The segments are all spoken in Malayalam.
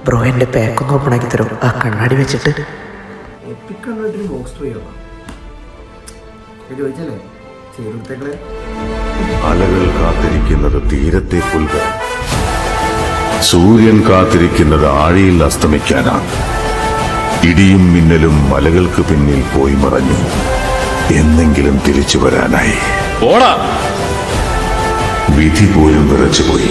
ബ്രോ എൻ്റെ പാക്കൊന്ന് ഓപ്പൺ ആക്കി തരും ആ കണ്ണാടി വെച്ചിട്ട് എപ്പിക് കണ്ടിട്ട് ബോക്സ് ട്രൈ ആവാം ചോദിച്ചല്ലേ ചെയ്തെടുത്തേക്കളെ അലകൾ കാത്തിരിക്കുന്നത് തീരത്തെ പുൽകാൻ സൂര്യൻ കാത്തിരിക്കുന്നത് ആഴിയിൽ അസ്തമിക്കാനാണ് ഇടിയും മിന്നലും മലകൾക്ക് പിന്നിൽ പോയി മറഞ്ഞു എന്നെങ്കിലും തിരിച്ചു വരാനായി വിധി പോലും വിറച്ചുപോയി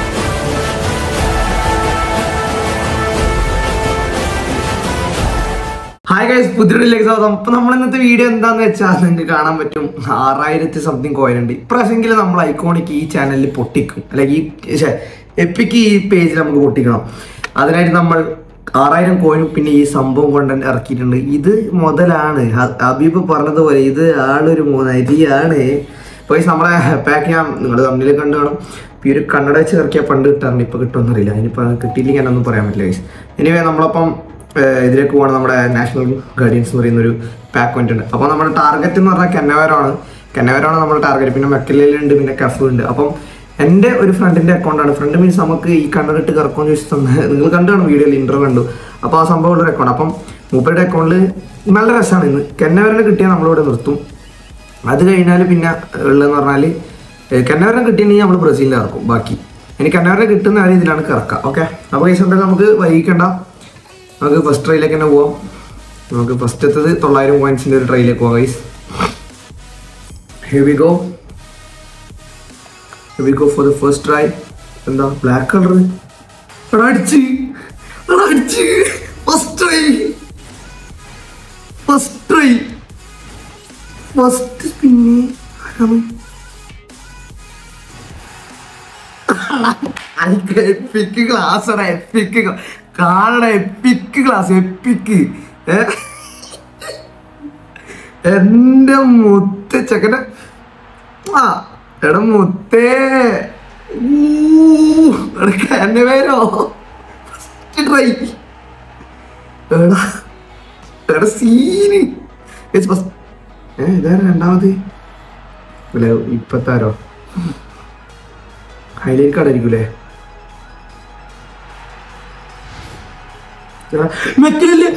ഹായ് ഗൈസ് പുതിയൊരു സ്വാഗതം അപ്പൊ നമ്മൾ ഇന്നത്തെ വീഡിയോ എന്താന്ന് വെച്ചാൽ നിങ്ങൾക്ക് കാണാൻ പറ്റും ആറായിരത്തി സംതിങ് കോയിൻ ഉണ്ട് ഇപ്രാവശ്യമെങ്കിലും നമ്മൾ ഐക്കോണിക് ഈ ചാനലിൽ പൊട്ടിക്കും അല്ലെങ്കിൽ ഈ എപ്പിക്ക് ഈ പേജിൽ നമുക്ക് പൊട്ടിക്കണം അതിനായിട്ട് നമ്മൾ ആറായിരം കോയിനും പിന്നെ ഈ സംഭവം കൊണ്ട് ഇറക്കിയിട്ടുണ്ട് ഇത് മുതലാണ് ഹ- ഹബീബ് പറഞ്ഞതുപോലെ ഇത് ആളൊരു മൂന്നരിയാണ് പോയി നമ്മളെ പാക്ക് ഞാൻ നിങ്ങൾ തമ്മിൽ കണ്ടു കാണും ഇപ്പൊ ഈ ഒരു കണ്ണട വെച്ച് ഇറക്കിയാൽ പണ്ട് കിട്ടാറുണ്ട് ഇപ്പൊ കിട്ടുമെന്നറിയില്ല അതിനിപ്പോ കിട്ടിയില്ലെങ്കിൽ ഞാനൊന്നും പറയാൻ പറ്റില്ല ഗൈസ് എനിവേ നമ്മളപ്പം ഏഹ് ഇതിലേക്ക് പോകണം നമ്മുടെ നാഷണൽ ഗാർഡിയൻസ് എന്ന് പറയുന്ന ഒരു പാക്ക് വന്നിട്ടുണ്ട് അപ്പോൾ നമ്മുടെ ടാർഗറ്റ് എന്ന് പറഞ്ഞാൽ കന്നവരമാണ് കന്നവരമാണ് നമ്മുടെ ടാർഗറ്റ് പിന്നെ മെക്കലുണ്ട് പിന്നെ കഫ് ഉണ്ട് അപ്പം എൻ്റെ ഒരു ഫ്രണ്ടിൻ്റെ അക്കൗണ്ടാണ് ഫ്രണ്ട് മീൻസ് നമുക്ക് ഈ കണ്ടിട്ട് കറക്കുമെന്ന് ചോദിച്ചു തന്നെ നിങ്ങൾ കണ്ടാണ് വീഡിയോയിൽ ഇൻ്റർവ്യൂ കണ്ടു അപ്പോൾ ആ സംഭവം ഉള്ള അക്കൗണ്ട് അപ്പം മൂപ്പരുടെ അക്കൗണ്ടിൽ നല്ല രസമാണ് ഇന്ന് കന്നവരനെ കിട്ടിയാൽ നമ്മളിവിടെ നിർത്തും അത് കഴിഞ്ഞാൽ പിന്നെ ഉള്ളതെന്ന് പറഞ്ഞാൽ കന്നവരനെ കിട്ടിയിട്ടുണ്ടെങ്കിൽ നമ്മൾ ബ്രസീലിൽ ഇറക്കും ബാക്കി ഇനി കന്നവരനെ കിട്ടുന്ന ആ രീതിയിലാണ് കറക്കുക ഓക്കെ അപ്പോൾ ഈ എന്തായാലും നമുക്ക് വൈകിക്കണ്ട നമുക്ക് ഫസ്റ്റ് ട്രൈയിലേക്ക് തന്നെ പോവാം നമുക്ക് ഫസ്റ്റ് എത്തത് തൊള്ളായിരം പോയിന്റ്സിന്റെ ഒരു ട്രൈയിലേക്ക് പോവാം guys heavy go heavy go for the first try എന്താ ബ്ലാക്ക് കളർ എടാ അടിച്ച് എടാ അടിച്ച് first try first try first spin ആരാണ് എപ്പിക്ക് ക്ലാസ് എപ്പിക്ക് കാണണ എപ്പിക്ക് ക്ലാസ് എപ്പിക്ക് എന്റെ മുത്ത ചെക്കനെ ആ എടാ മുത്തേ ഊ, എടാ എന്നെ പേരോ ട്രൈ എടാ എടാ സീന് ഏ ഇതാരും രണ്ടാമത് ഇല്ല ഇപ്പത്താരോ ഹൈലൈറ്റ് കാർഡായിരിക്കൂലേ മെറ്റലല്ലേ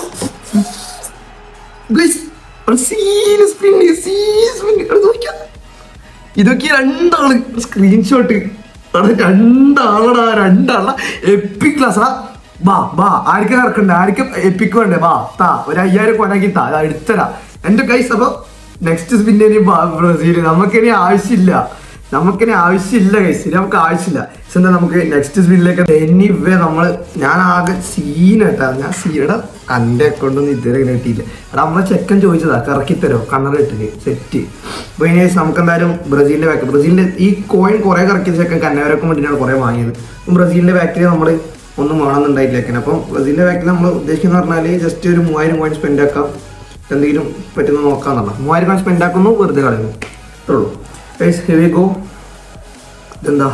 ഇതൊക്കെ രണ്ടാള് സ്ക്രീൻഷോട്ട് രണ്ടാളടാ രണ്ടാള എപ്പിക് ക്ലാസ് ബാ ബാ ആർക്കും ഇറക്കണ്ട ആർക്കും എപ്പിക്ക് വേണ്ടേ ബാ താ ഒരു അയ്യായിരം കൊനാക്കി താ അതാ എടുത്തരാ എന്റെ കൈസ് അപ്പൊ നെക്സ്റ്റ് സ്പിന്നെ ഇനി ബ്രസീൽ നമുക്കിനി ആവശ്യമില്ല നമുക്കിനി ആവശ്യമില്ല കൈസ് ഇനി നമുക്ക് ആവശ്യമില്ല പക്ഷെ എന്താ നമുക്ക് നെക്സ്റ്റ് സ്പിന്നിലേക്ക് എനിവേ നമ്മള് ഞാൻ ആകെ സീൻ കേട്ടാ ഞാൻ സീയുടെ എൻ്റെ അക്കൗണ്ടൊന്നും ഇതുവരെ ഇങ്ങനെ കിട്ടിയില്ല എടാ നമ്മളെ ചെക്കൻ ചോദിച്ചതാ കറക്കി തരോ കണ്ണറ ഇട്ടിട്ട് സെറ്റ് അപ്പോൾ ഇനി നമുക്ക് എന്തായാലും ബ്രസീലിന്റെ ബാക്ക് ബ്രസീലിന്റെ ഈ കോയിൻ കുറെ കറക്കിയ ചെക്കൻ കന്നവരൊക്കെ വേണ്ടിയിട്ടാണ് കുറെ വാങ്ങിയത് അപ്പം ബ്രസീലിന്റെ ബാക്കിൽ നമ്മൾ ഒന്നും വേണമെന്നുണ്ടായിട്ടില്ല അപ്പം ബ്രസീലിന്റെ ബാക്കിൽ നമ്മൾ ഉദ്ദേശിക്കുന്ന പറഞ്ഞാൽ ജസ്റ്റ് ഒരു മൂവായിരം കോയിൻ സ്പെൻഡ് ആക്കാം എന്തെങ്കിലും പറ്റുന്ന നോക്കാന്നുള്ള മൂവായിരം കോയിൻ സ്പെൻഡ് ആക്കുന്നു വെറുതെ കളയുന്നു അത്രേ ഉള്ളൂ ഗൈസ് ഹെവി ഗോ ഇതെന്താ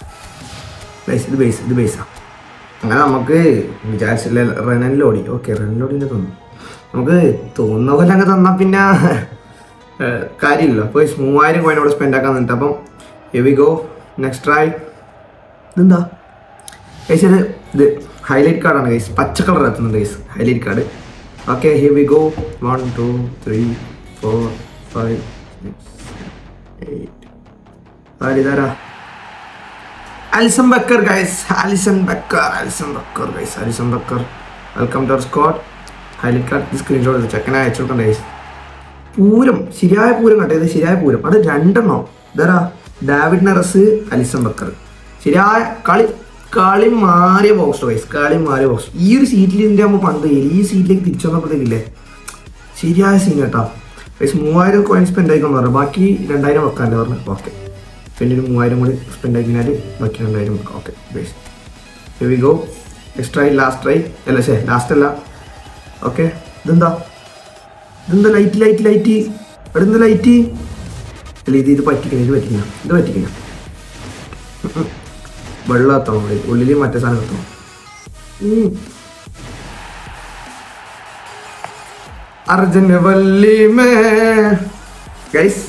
ബേസ് ഇത് ബേസ് ഇത് ബേസാ അങ്ങനെ നമുക്ക് വിചാരിച്ചില്ല റെനലിൽ ഓടി ഓക്കെ റെനലിൽ ഓടി തന്നു നമുക്ക് തോന്നുന്ന പോലെ അങ്ങ് തന്നാൽ പിന്നെ ഏഹ്, കാര്യമില്ലല്ലോ അപ്പോൾ മൂവായിരം കോയിൻ അവിടെ സ്പെൻഡ് ആക്കാൻ നിന്നിട്ട് അപ്പം ഹെവി ഗോ നെക്സ്റ്റ് ട്രൈ ഇതെന്താ ഗൈസ് ഇത് ഇത് ഹൈലൈറ്റ് കാർഡാണ് ഗൈസ് പച്ച കളർ എത്തുന്നുണ്ട് guys highlight card okay here we go one two three four five eight ആരിതാരാ Alisson Becker guys Alisson Becker Alisson Becker guys Alisson Becker welcome to our squad highlight card screenshot ചെക്കനെ അയച്ചു കൊടുക്കണ്ട ഗൈസ് പൂരം ശരിയായ പൂരം കണ്ടോ ഇത് ശരിയായ പൂരം അത് രണ്ടെണ്ണം ഇതാരാ ഡാവിഡ് നെറസ് അലിസൺ ബക്കർ ശരിയായ കളി കളി മാറിയ ബോക്സ് ഗൈസ് കളി മാറിയ ബോക്സ് ഈ ഒരു സീറ്റിൽ ഇതിൻ്റെ ആകുമ്പോൾ പണ്ട് ഈ സീറ്റിലേക്ക് തിരിച്ചു വന്നപ്പോഴത്തേക്കില്ലേ ശരിയായ സീൻ കേട്ടോ ഗൈസ് മൂവായിരം കോയിൻ സ്പെൻഡ് ആയിക്കൊണ്ട് പറഞ്ഞു ബാക്കി രണ്ടായിരം വെക്കാല്ലേ പറഞ്ഞു ഓക്കെ പിന്നെ ഒരു മൂവായിരം കൂടി സ്പെൻഡ് ആയി കഴിഞ്ഞാൽ ബാക്കി രണ്ടായിരം വെക്കാം okay guys we go next try last try അല്ല ശേ ലാസ്റ്റ് അല്ല ഓക്കെ ഇതെന്താ ഇതെന്താ ലൈറ്റ് ലൈറ്റ് ലൈറ്റ് ഇവിടെ എന്താ ലൈറ്റ് അല്ല ഇത് ഇത് പറ്റിക്കണം ഇത് പറ്റിക്കണം ഇത് പറ്റിക്കണം വെള്ളം എത്തണം ഉള്ളിൽ ഉള്ളിൽ മറ്റേ സാധനം എത്തണം ഉം. അർജുന വല്ലി മേ ഗൈസ്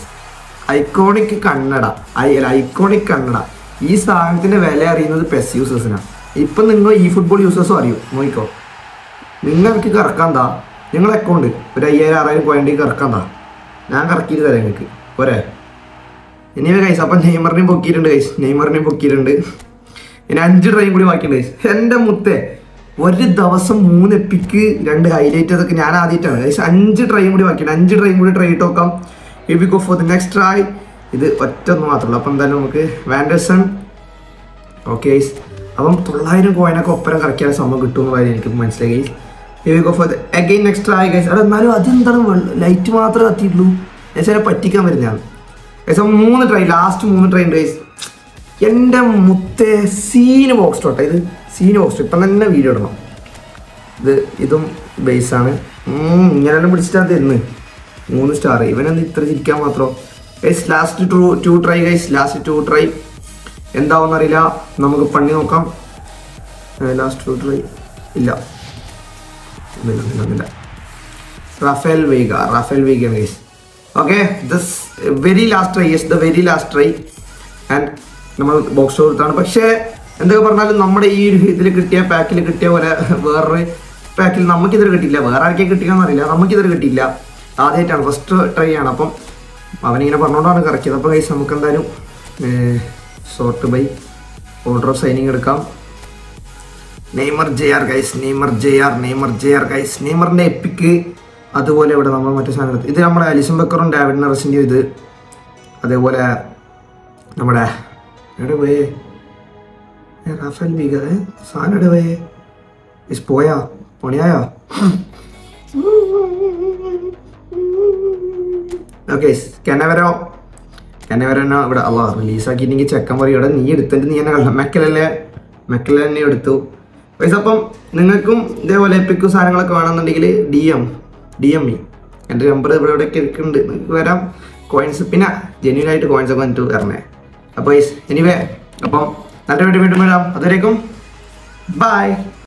ഐക്കോണിക് കന്നഡ ഐ അല്ല ഐക്കോണിക് കന്നഡ ഈ സാധനത്തിന്റെ വില അറിയുന്നത് പെസ് യൂസേഴ്സിനാണ് ഇപ്പം നിങ്ങൾ ഈ ഫുട്ബോൾ യൂസേഴ്സും അറിയും നോക്കിക്കോ നിങ്ങൾക്ക് കറക്കാന്താ നിങ്ങളെ അക്കൗണ്ട് ഒരു അയ്യായിരം ആറായിരം പോയിന്റ് കറക്കാന്താ ഞാൻ കറക്കിയിട്ട് തരാം നിങ്ങൾക്ക് പോരെ ഇനി കൈസ് അപ്പം നെയ്മറിനെയും പൊക്കിയിട്ടുണ്ട് കൈസ് നെയ്മറിനെയും പൊക്കിയിട്ടുണ്ട് ഇനി അഞ്ച് ട്രെയിൻ കൂടി ബാക്കിയുണ്ട് കൈസ് എൻ്റെ മുത്തേ ഒരു ദിവസം മൂന്ന് എപ്പിക്ക് രണ്ട് ഹൈലൈറ്റ് അതൊക്കെ ഞാൻ ആദ്യമായിട്ടാണ് കൈസ് അഞ്ച് ട്രെയിൻ കൂടി ബാക്കിയുണ്ട് അഞ്ച് ട്രെയിൻ കൂടി ട്രൈ ഇട്ട് നോക്കാം if we go for the next try ഇത് ഒറ്റ ഒന്ന് മാത്രമല്ല അപ്പം എന്തായാലും നമുക്ക് വാൻഡേഴ്സൺ ഓക്കെ ഗൈസ് അപ്പം തൊള്ളായിരം കോയിനൊക്കെ ഒപ്പരം കറക്കിയാൽ സംഭവം കിട്ടുമെന്ന് കാര്യം എനിക്ക് മനസ്സിലായി guys he we go for again next try guys അവിടെ എന്നാലും അതെന്താണ് ലൈറ്റ് മാത്രമേ കത്തിയിട്ടുള്ളൂ എന്നുവെച്ചാൽ പറ്റിക്കാൻ വരുന്നതാണ് ഗൈസ് അപ്പം മൂന്ന് ട്രൈ ലാസ്റ്റ് മൂന്ന് ട്രൈ ഉണ്ട് ഗൈസ് എൻ്റെ മുത്തേ സീന് ബോക്സ് ടോട്ടെ ഇത് സീന് ബോക്സ് ഇപ്പം തന്നെ വീഡിയോ ഇടണം ഇത് ഇതും ബേസാണ് ഇങ്ങനെ പിടിച്ചിട്ടാ തരുന്നു മൂന്ന് സ്റ്റാർ ഇവനെന്ത് ഇത്ര ചിരിക്കാൻ മാത്രം guys last two two try guys last two try എന്താവെന്ന് അറിയില്ല നമുക്ക് പണി നോക്കാം ലാസ്റ്റ് ടു ട്രൈ ഇല്ല ഒന്നില്ല ഒന്നില്ല ഒന്നില്ല Rafale Vega Rafael Vega guys okay this very last try yes the very last try and നമ്മൾ ബോക്സ് കൊടുത്താണ് പക്ഷേ എന്തൊക്കെ പറഞ്ഞാലും നമ്മുടെ ഈ ഒരു ഇതിൽ കിട്ടിയ പാക്കിൽ കിട്ടിയ പോലെ വേറൊരു പാക്കിൽ നമുക്കിതൊരു കിട്ടിയില്ല വേറെ ആർക്കെ കിട്ടിയെന്ന് അറിയില്ല നമുക്കിതൊരു കിട്ടിയില്ല ആദ്യമായിട്ടാണ് ഫസ്റ്റ് ട്രൈ ആണ് അപ്പം അവനിങ്ങനെ പറഞ്ഞുകൊണ്ടാണ് കറക്കിയത് അപ്പോൾ കൈസ് നമുക്ക് എന്തായാലും short by order of signing എടുക്കാം Neymar J R guys Neymar J R Neymar J R guys നെയ്മറിന്റെ എപ്പിക്ക് അതുപോലെ ഇവിടെ നമ്മൾ മറ്റു സാധനം എടുത്തു ഇത് നമ്മുടെ അലിസം ബക്കറും ഡാവിഡ് നറസിൻ്റെ ഇത് അതേപോലെ നമ്മുടെ എവിടെ പോയേ ഏ, റാഫേൽ വീഗ ഏ, സാധനം എവിടെ പോയേ ഇസ് പോയാ പണിയായോ ഓക്കെ കെനവരോ കെനവരനോ ഇവിടെ അല്ല റിലീസാക്കിയിട്ടെങ്കിൽ ചെക്കൻ പറയും ഇവിടെ നീ എടുത്തിട്ട് നീ എന്നെ കണ്ട മെക്കലല്ലേ മെക്കല തന്നെ എടുത്തു പൈസ അപ്പം നിങ്ങൾക്കും ഇതേപോലെ എപ്പിക്കും സാധനങ്ങളൊക്കെ വേണമെന്നുണ്ടെങ്കിൽ D M D M E എൻ്റെ നമ്പർ ഇവിടെ ഇവിടെയൊക്കെ ഇരിക്കുന്നുണ്ട് നിങ്ങൾക്ക് വരാം കോയിൻസ് പിന്നെ ജെന്യൂൻ ആയിട്ട് കോയിൻസ് ഒക്കെ വന്നിട്ട് വരണേ അപ്പോൾ എനിവേ അപ്പം നല്ല വീണ്ടും വീണ്ടും വരാം അതുവരേക്കും ബൈ